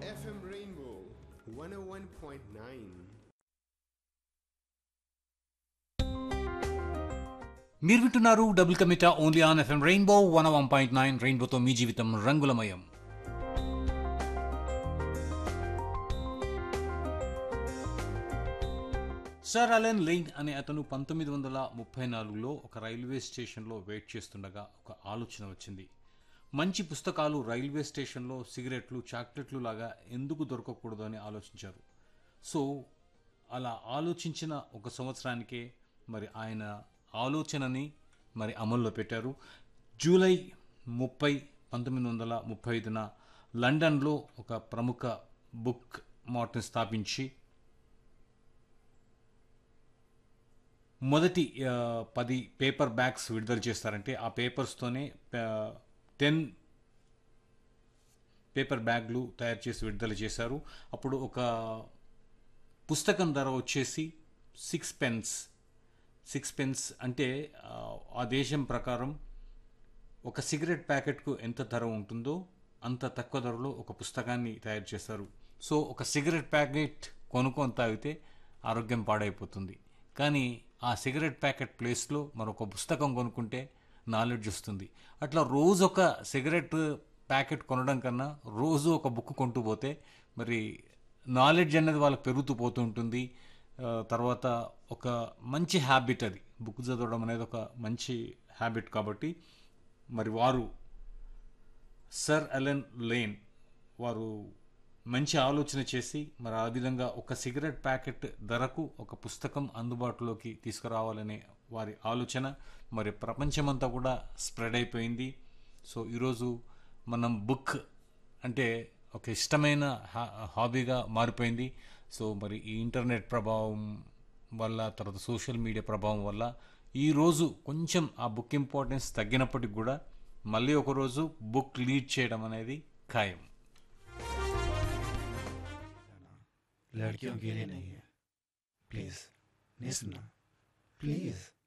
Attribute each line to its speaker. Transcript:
Speaker 1: FM Rainbow 101.9.
Speaker 2: మీరు వింటున్నారు double కమిటా only on FM rainbow one one point nine రెయిన్బోతో మీ జీవితం రంగులమయం సర్ అలెన్ లెయిన్ అనే అతను పంతొమ్మిది వందల ముప్పై నాలుగులో ఒక రైల్వే స్టేషన్లో వెయిట్ చేస్తుండగా ఒక ఆలోచన వచ్చింది మంచి పుస్తకాలు రైల్వే స్టేషన్లో సిగరెట్లు చాక్లెట్లు లాగా ఎందుకు దొరకకూడదు అని ఆలోచించారు సో అలా ఆలోచించిన ఒక సంవత్సరానికే మరి ఆయన ఆలోచనని మరి అమల్లో పెట్టారు జూలై ముప్పై పంతొమ్మిది వందల ముప్పై ఐదున లండన్లో ఒక ప్రముఖ బుక్ మార్ట్ని స్థాపించి మొదటి ఆ, పది పేపర్ బ్యాగ్స్ విడుదల చేస్తారంటే ఆ పేపర్స్తోనే టెన్ పేపర్ బ్యాగ్లు తయారు చేసి విడుదల చేశారు అప్పుడు ఒక పుస్తకం ధర వచ్చేసి సిక్స్ పెన్స్ సిక్స్ పెన్స్ అంటే ఆ, ఆ దేశం ప్రకారం ఒక సిగరెట్ ప్యాకెట్కు ఎంత ధర ఉంటుందో అంత తక్కువ ధరలో ఒక పుస్తకాన్ని తయారు చేస్తారు సో ఒక సిగరెట్ ప్యాకెట్ కొనుక్కొని తాగితే ఆరోగ్యం పాడైపోతుంది కానీ ఆ సిగరెట్ ప్యాకెట్ ప్లేస్లో మరొక పుస్తకం కొనుక్కుంటే నాలెడ్జ్ వస్తుంది అట్లా రోజు ఒక సిగరెట్ ప్యాకెట్ కొనడం కన్నా రోజు ఒక బుక్ కొంటూ పోతే మరి నాలెడ్జ్ అనేది వాళ్ళకి పెరుగుతూ పోతూ ఉంటుంది ఆ, తర్వాత ఒక మంచి హ్యాబిట్ అది బుక్ చదవడం అనేది ఒక మంచి హ్యాబిట్ కాబట్టి మరి వారు సర్ అలెన్ లేన్ వారు మంచి ఆలోచన చేసి మరి ఆ విధంగా ఒక సిగరెట్ ప్యాకెట్ ధరకు ఒక పుస్తకం అందుబాటులోకి తీసుకురావాలనే వారి ఆలోచన మరి ప్రపంచమంతా కూడా స్ప్రెడ్ అయిపోయింది సో ఈరోజు మనం బుక్ అంటే ఒక ఇష్టమైన హా- హాబీగా మారిపోయింది సో మరి ఈ ఇంటర్నెట్ ప్రభావం వల్ల తర్వాత సోషల్ మీడియా ప్రభావం వల్ల ఈరోజు కొంచెం ఆ బుక్ ఇంపార్టెన్స్ తగ్గినప్పటికి కూడా మళ్ళీ ఒకరోజు బుక్ లీడ్ చేయడం అనేది ఖాయం
Speaker 3: लड़कियों के लिए नहीं है प्लीज नहीं सुनना प्लीज